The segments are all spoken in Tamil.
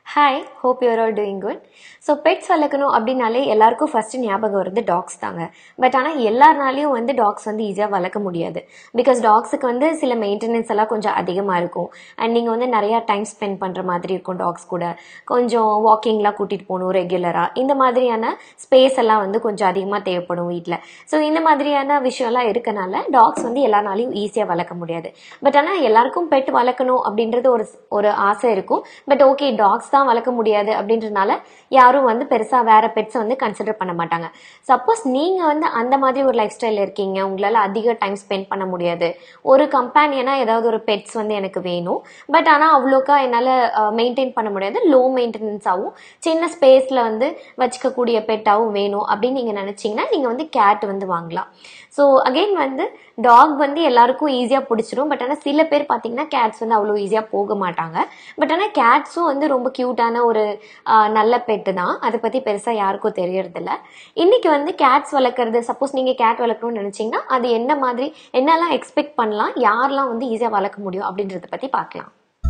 hi hope your all doing good so pets வளர்க்கணும் அப்படின்னாலே எல்லாருக்கும் ஃபஸ்ட்டு ஞாபகம் வருது டாக்ஸ் தாங்க பட் ஆனால் எல்லாருனாலையும் வந்து டாக்ஸ் வந்து ஈஸியாக வளர்க்க முடியாது பிகாஸ் டாக்ஸுக்கு வந்து சில மெயின்டெனன்ஸ் எல்லாம் கொஞ்சம் அதிகமாக இருக்கும் அண்ட் நீங்கள் வந்து நிறையா டைம் ஸ்பெண்ட் பண்ணுற மாதிரி இருக்கும் டாக்ஸ் கூட கொஞ்சம் வாக்கிங்லாம் கூட்டிகிட்டு போகணும் ரெகுலராக இந்த மாதிரியான ஸ்பேஸ் எல்லாம் வந்து கொஞ்சம் அதிகமாக தேவைப்படும் வீட்டில் ஸோ இந்த மாதிரியான விஷயம்லாம் இருக்கனால டாக்ஸ் வந்து எல்லாருனாலையும் ஈஸியாக வளர்க்க முடியாது பட் ஆனால் எல்லாருக்கும் பெட் வளர்க்கணும் அப்படின்றது ஒரு ஒரு ஆசை இருக்கும் பட் ஓகே டாக்ஸ் தான் வளர்க்க முடியாது அப்படின்றனால யாரும் வந்து பெருசாக வேற பெட்ஸை வந்து கன்சிடர் பண்ண மாட்டாங்க சப்போஸ் நீங்கள் வந்து அந்த மாதிரி ஒரு லைஃப் ஸ்டைலில் இருக்கீங்க உங்களால் அதிக டைம் ஸ்பெண்ட் பண்ண முடியாது ஒரு கம்பேனியனாக ஏதாவது ஒரு பெட்ஸ் வந்து எனக்கு வேணும் பட் ஆனால் அவ்வளோக்கா என்னால் மெயின்டைன் பண்ண முடியாது லோ மெயின்டெனன்ஸாகவும் சின்ன ஸ்பேஸில் வந்து வச்சுக்கக்கூடிய பெட்டாகவும் வேணும் அப்படின்னு நீங்கள் நினச்சிங்கன்னா நீங்கள் வந்து கேட் வந்து வாங்கலாம் ஸோ அகெயின் வந்து டாக் வந்து எல்லாருக்கும் ஈஸியாக பிடிச்சிரும் பட் ஆனால் சில பேர் பார்த்தீங்கன்னா கேட்ஸ் வந்து அவ்வளோ ஈஸியாக போக மாட்டாங்க பட் ஆனால் கேட்ஸும் வந்து ரொம்ப க்யூட்டான ஒரு ஆஹ், நல்ல பெட்டு தான் அதை பற்றி பெருசாக யாருக்கும் தெரியறதில்ல இன்னைக்கு வந்து கேட்ஸ் வளர்க்குறது சப்போஸ் நீங்கள் கேட் வளர்க்கணும்னு நினச்சிங்கன்னா அது என்ன மாதிரி என்னெல்லாம் எக்ஸ்பெக்ட் பண்ணலாம் யாரெல்லாம் வந்து ஈஸியாக வளர்க்க முடியும் அப்படின்றத பற்றி பார்க்கலாம்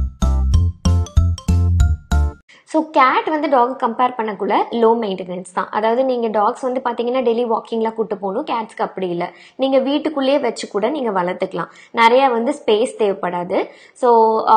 ஸோ கேட் வந்து டாக் கம்பேர் பண்ணக்குள்ள லோ மெயின்டெனன்ஸ் தான் அதாவது நீங்கள் டாக்ஸ் வந்து பார்த்தீங்கன்னா டெய்லி வாக்கிங்லாம் கூட்டு போகணும் கேட்ஸ்க்கு அப்படி இல்லை நீங்கள் வீட்டுக்குள்ளேயே வச்சு கூட நீங்கள் வளர்த்துக்கலாம் நிறையா வந்து ஸ்பேஸ் தேவைப்படாது ஸோ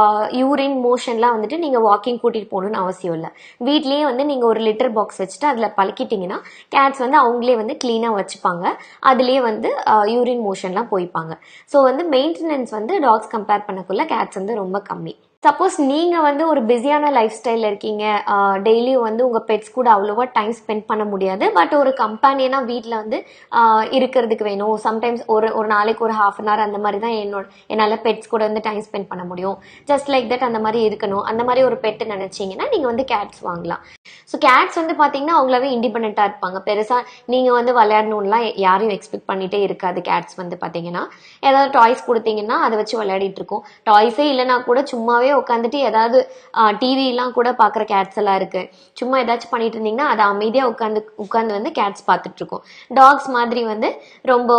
யூரின் மோஷன்லாம் வந்துட்டு நீங்கள் வாக்கிங் கூட்டிகிட்டு போகணும்னு அவசியம் இல்லை வீட்லேயே வந்து நீங்கள் ஒரு லிட்டர் பாக்ஸ் வச்சுட்டு அதில் பழக்கிட்டீங்கன்னா கேட்ஸ் வந்து அவங்களே வந்து க்ளீனாக வச்சுப்பாங்க அதுலேயே வந்து யூரின் மோஷன்லாம் போய்ப்பாங்க ஸோ வந்து மெயின்டெனன்ஸ் வந்து டாக்ஸ் கம்பேர் பண்ணக்குள்ள கேட்ஸ் வந்து ரொம்ப கம்மி சப்போஸ் நீங்கள் வந்து ஒரு பிஸியான லைஃப் ஸ்டைலில் இருக்கீங்க டெய்லியும் வந்து உங்கள் பெட்ஸ் கூட அவ்வளோவா டைம் ஸ்பெண்ட் பண்ண முடியாது பட் ஒரு கம்பேனியனாக வீட்டில் வந்து ஆஹ் இருக்கிறதுக்கு வேணும் சம்டைம்ஸ் ஒரு ஒரு நாளைக்கு ஒரு ஹாஃப் அன் ஹவர் அந்த மாதிரி தான் என்னோட என்னால் பெட்ஸ் கூட வந்து டைம் ஸ்பெண்ட் பண்ண முடியும் ஜஸ்ட் லைக் தட் அந்த மாதிரி இருக்கணும் அந்த மாதிரி ஒரு பெட்டு நினச்சிங்கன்னா நீங்கள் வந்து கேட்ஸ் வாங்கலாம் ஸோ கேட்ஸ் வந்து பார்த்தீங்கன்னா அவங்களாவே இண்டிபெண்ட்டாக இருப்பாங்க பெருசாக நீங்கள் வந்து விளையாடணும்லாம் யாரையும் எக்ஸ்பெக்ட் பண்ணிகிட்டே இருக்காது கேட்ஸ் வந்து பார்த்தீங்கன்னா ஏதாவது டாய்ஸ் கொடுத்தீங்கன்னா அதை வச்சு விளையாடிட்டு இருக்கும் டாய்ஸே இல்லைனா கூட சும்மாவே உட்காந்துட்டு ஏதாவது டிவிலாம் கூட பார்க்குற கேட்ஸ் எல்லாம் இருக்கு சும்மா ஏதாச்சும் பண்ணிட்டு இருந்தீங்கன்னா அதை அமைதியாக உட்காந்து உட்காந்து வந்து கேட்ஸ் பார்த்துட்டு இருக்கும் டாக்ஸ் மாதிரி வந்து ரொம்ப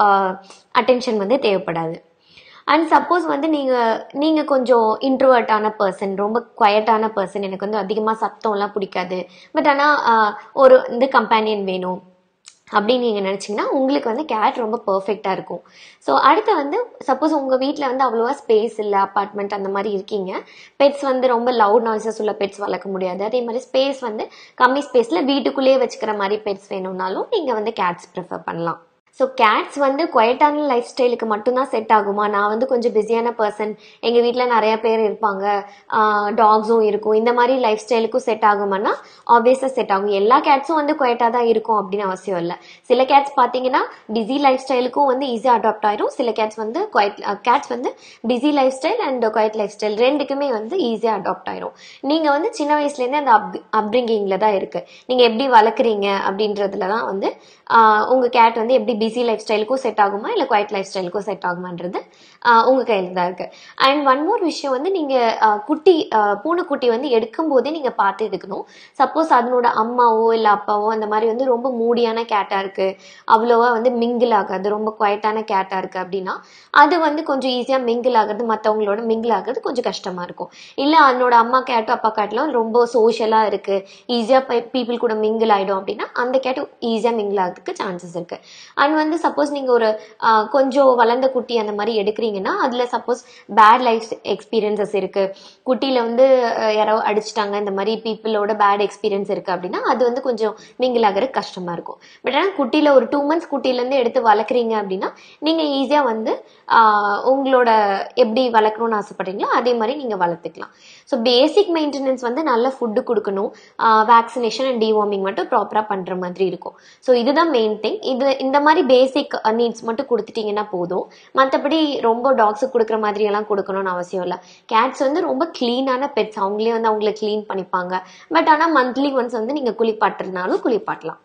அட்டென்ஷன் வந்து தேவைப்படாது அண்ட் சப்போஸ் வந்து நீங்கள் நீங்கள் கொஞ்சம் இன்ட்ரோவர்ட்டான பர்சன் ரொம்ப குவையட்டான பர்சன் எனக்கு வந்து அதிகமாக சத்தம்லாம் பிடிக்காது பட் ஆனால் ஒரு இந்த கம்பேனியன் வேணும் அப்படின்னு நீங்கள் நினச்சிங்கன்னா உங்களுக்கு வந்து கேட் ரொம்ப பர்ஃபெக்டாக இருக்கும் ஸோ அடுத்து வந்து சப்போஸ் உங்கள் வீட்டில் வந்து அவ்வளோவா ஸ்பேஸ் இல்லை அப்பார்ட்மெண்ட் அந்த மாதிரி இருக்கீங்க பெட்ஸ் வந்து ரொம்ப லவுட் நாய்ஸஸ் உள்ள பெட்ஸ் வளர்க்க முடியாது அதே மாதிரி ஸ்பேஸ் வந்து கம்மி ஸ்பேஸில் வீட்டுக்குள்ளேயே வச்சுக்கிற மாதிரி பெட்ஸ் வேணும்னாலும் நீங்கள் வந்து கேட்ஸ் ப்ரிஃபர் பண்ணலாம் ஸோ கேட்ஸ் வந்து குவைட்டான லைஃப் ஸ்டைலுக்கு மட்டும்தான் செட் ஆகுமா நான் வந்து கொஞ்சம் பிஸியான பர்சன் எங்கள் வீட்டில் நிறைய பேர் இருப்பாங்க டாக்ஸும் இருக்கும் இந்த மாதிரி லைஃப் ஸ்டைலுக்கும் செட் ஆகுமானா ஆப்வியஸாக செட் ஆகும் எல்லா கேட்ஸும் வந்து குவைட்டாக தான் இருக்கும் அப்படின்னு அவசியம் இல்லை சில கேட்ஸ் பார்த்தீங்கன்னா பிஸி லைஃப் ஸ்டைலுக்கும் வந்து ஈஸியாக அடாப்ட் ஆயிரும் சில கேட்ஸ் வந்து குவைட் கேட்ஸ் வந்து busy life style and quiet life style ரெண்டுக்குமே வந்து ஈஸியாக அடாப்ட் ஆயிரும் நீங்கள் வந்து சின்ன வயசுலேருந்தே அந்த அப் அப்ரிங்கிங்கில் தான் இருக்குது நீங்கள் எப்படி வளர்க்குறீங்க அப்படின்றதுல தான் வந்து உங்கள் கேட் வந்து எப்படி பிஸி லைஃப் ஸ்டைலுக்கும் செட் ஆகுமா இல்லை குவைட் லைஃப் ஸ்டைலுக்கும் செட் ஆகுமான்றது உங்கள் கையில் தான் இருக்குது அண்ட் ஒன் மோர் விஷயம் வந்து நீங்கள் குட்டி ஆஹ் பூனைக்குட்டி வந்து எடுக்கும் போதே நீங்கள் பார்த்து எடுக்கணும் சப்போஸ் அதனோட அம்மாவோ இல்லை அப்பாவோ அந்த மாதிரி வந்து ரொம்ப மூடியான கேட்டாக இருக்குது அவ்வளோவா வந்து மிங்கிள் ஆகாது ரொம்ப குவைட்டான கேட்டாக இருக்குது அப்படின்னா அது வந்து கொஞ்சம் ஈஸியாக மிங்கிள் ஆகிறது மற்றவங்களோட மிங்கிள் ஆகிறது கொஞ்சம் கஷ்டமாக இருக்கும் இல்லை அதனோட அம்மா கேட்டும் அப்பா கேட்லாம் ரொம்ப சோஷியலாக இருக்குது ஈஸியாக பீப்புள் கூட மிங்கிள் ஆகிடும் அப்படின்னா அந்த கேட்டு ஈஸியாக மிங்கிள் ஆகிறதுக்கு சான்சஸ் இருக்குது அண்ட் வந்து சப்போஸ் நீங்கள் ஒரு ஆஹ், கொஞ்சம் வளர்ந்த குட்டி அந்த மாதிரி எடுக்கிறீங்கன்னா அதில் சப்போஸ் பேட் லைஃப் எக்ஸ்பீரியன்சஸ் இருக்குது குட்டியில் வந்து ஆஹ், யாரோ அடிச்சிட்டாங்க இந்த மாதிரி பீப்புளோட பேட் எக்ஸ்பீரியன்ஸ் இருக்குது அப்படின்னா அது வந்து கொஞ்சம் மிங்கிள் ஆகிறது கஷ்டமாக இருக்கும் பட் ஆனால் குட்டியில் ஒரு டூ மந்த்ஸ் குட்டியிலேருந்து எடுத்து வளர்க்குறீங்க அப்படின்னா நீங்கள் ஈஸியாக வந்து ஆஹ், உங்களோட எப்படி வளர்க்கணும்னு ஆசைப்படுறீங்களோ அதே மாதிரி நீங்கள் வளர்த்துக்கலாம் ஸோ பேசிக் மெயின்டெனன்ஸ் வந்து நல்ல ஃபுட்டு கொடுக்கணும் வேக்சினேஷன் அண்ட் டிவார்மிங் மட்டும் ப்ராப்பராக பண்ணுற மாதிரி இருக்கும் ஸோ இதுதான் மெயின் திங் இது இந்த மாதிரி பேசிக் நீட்ஸ் மட்டும் கொடுத்துட்டீங்கன்னா போதும் மற்றபடி ரொம்ப டாக்ஸுக்கு கொடுக்குற மாதிரி எல்லாம் கொடுக்கணும்னு அவசியம் இல்லை கேட்ஸ் வந்து ரொம்ப க்ளீனான பெட்ஸ் அவங்களே வந்து அவங்கள க்ளீன் பண்ணிப்பாங்க பட் ஆனால் மந்த்லி ஒன்ஸ் வந்து நீங்கள் குளிப்பாட்டுறதுனாலும் குளிப்பாட்டலாம்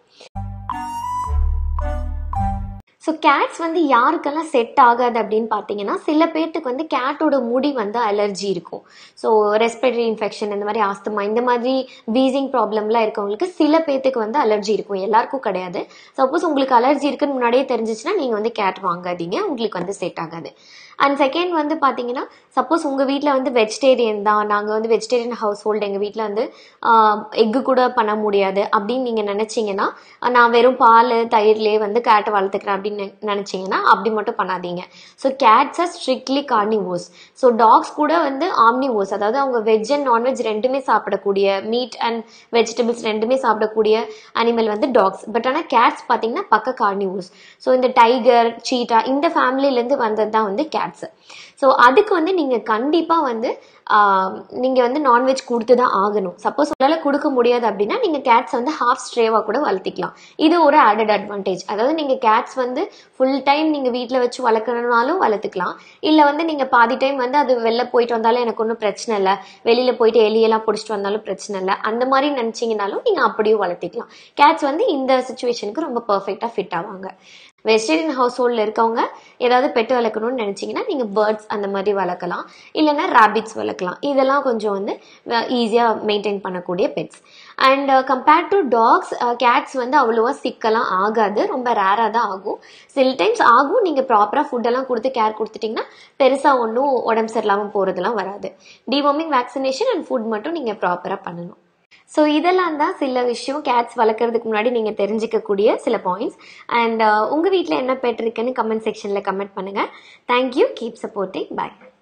ஸோ கேட்ஸ் வந்து யாருக்கெல்லாம் செட் ஆகாது அப்படின்னு பார்த்தீங்கன்னா சில பேர்த்துக்கு வந்து கேட்டோட முடி வந்து அலர்ஜி இருக்கும் ஸோ ரெஸ்பிரேட்டரி இன்ஃபெக்ஷன் இந்த மாதிரி ஆஸ்துமா இந்த மாதிரி வீசிங் ப்ராப்ளம்லாம் இருக்கவங்களுக்கு சில பேர்த்துக்கு வந்து அலர்ஜி இருக்கும் எல்லாருக்கும் கிடையாது சப்போஸ் உங்களுக்கு அலர்ஜி இருக்குன்னு முன்னாடியே தெரிஞ்சிச்சுன்னா நீங்கள் வந்து கேட் வாங்காதீங்க உங்களுக்கு வந்து செட் ஆகாது அண்ட் செகண்ட் வந்து பார்த்தீங்கன்னா சப்போஸ் உங்கள் வீட்டில் வந்து வெஜிடேரியன் தான் நாங்கள் வந்து வெஜிடேரியன் ஹவுஸ் ஹோல்டு எங்கள் வீட்டில் வந்து எக்கு கூட பண்ண முடியாது அப்படின்னு நீங்கள் நினச்சிங்கன்னா நான் வெறும் பால் தயிர்லேயே வந்து கேட்டை வளர்த்துக்கிறேன் அப்படின்னு நினச்சிங்கன்னா அப்படி மட்டும் பண்ணாதீங்க so cats are strictly carnivores so dogs கூட வந்து ஆம்னிவோஸ் அதாவது அவங்க வெஜ் அண்ட் நான்வெஜ் ரெண்டுமே சாப்பிடக்கூடிய மீட் அண்ட் வெஜிடபிள்ஸ் ரெண்டுமே சாப்பிடக்கூடிய அனிமல் வந்து டாக்ஸ் பட் ஆனால் கேட்ஸ் பார்த்தீங்கன்னா பக்க கார்னிவோஸ் ஸோ இந்த டைகர் சீட்டா இந்த ஃபேமிலியிலேருந்து வந்தது தான் வந்து கேட்ஸு ஸோ அதுக்கு வந்து நீங்கள் கண்டிப்பாக வந்து நீங்கள் வந்து நான்வெஜ் கொடுத்து தான் ஆகணும் சப்போஸ் உங்களால் கொடுக்க முடியாது அப்படின்னா நீங்கள் கேட்ஸ் வந்து ஹாஃப் ஸ்ட்ரேவாக கூட வளர்த்திக்கலாம் இது ஒரு ஆடட் அட்வான்டேஜ் அதாவது நீங்கள் கேட்ஸ் வந்து ஃபுல் டைம் நீங்கள் வீட்டில் வச்சு வளர்க்கணுனாலும் வளர்த்துக்கலாம் இல்லை வந்து நீங்கள் பாதி டைம் வந்து அது வெளில போயிட்டு வந்தாலும் எனக்கு ஒன்றும் பிரச்சனை இல்லை வெளியில் போயிட்டு எலியெல்லாம் பிடிச்சிட்டு வந்தாலும் பிரச்சனை இல்லை அந்த மாதிரி நினச்சிங்கனாலும் நீங்கள் அப்படியும் வளர்த்திக்கலாம் கேட்ஸ் வந்து இந்த சுச்சுவேஷனுக்கு ரொம்ப பர்ஃபெக்டாக ஃபிட் ஆவாங்க வெஜிடேரியன் ஹவுஸ் ஹோல்டில் இருக்கவங்க ஏதாவது பெட்டு வளர்க்கணும்னு நினச்சிங்கன்னா நீங்கள் பேர்ட்ஸ் அந்த மாதிரி வளர்க்கலாம் இல்லைன்னா ரேபிட்ஸ் வளர்க்கலாம் இதெல்லாம் கொஞ்சம் வந்து ஈஸியாக மெயின்டைன் பண்ணக்கூடிய pets and compared to dogs cats வந்து அவ்வளோவா சிக்கெல்லாம் ஆகாது ரொம்ப ரேராக தான் ஆகும் சில டைம்ஸ் ஆகும் நீங்கள் ப்ராப்பராக ஃபுட்டெல்லாம் கொடுத்து கேர் கொடுத்துட்டிங்கன்னா பெருசாக ஒன்றும் உடம்பு சரியில்லாமல் போகிறதுலாம் வராது டிவார்மிங் வேக்சினேஷன் அண்ட் ஃபுட் மட்டும் நீங்கள் ப்ராப்பராக பண்ணணும் ஸோ இதெல்லாம் தான் சில விஷயம் கேட்ஸ் வளர்க்குறதுக்கு முன்னாடி நீங்கள் தெரிஞ்சிக்கக்கூடிய சில பாயிண்ட்ஸ் அண்ட் உங்கள் வீட்டில் என்ன பெட் இருக்குன்னு கமெண்ட் செக்ஷனில் கமெண்ட் பண்ணுங்கள் தேங்க்யூ கீப் சப்போர்ட்டிங் பை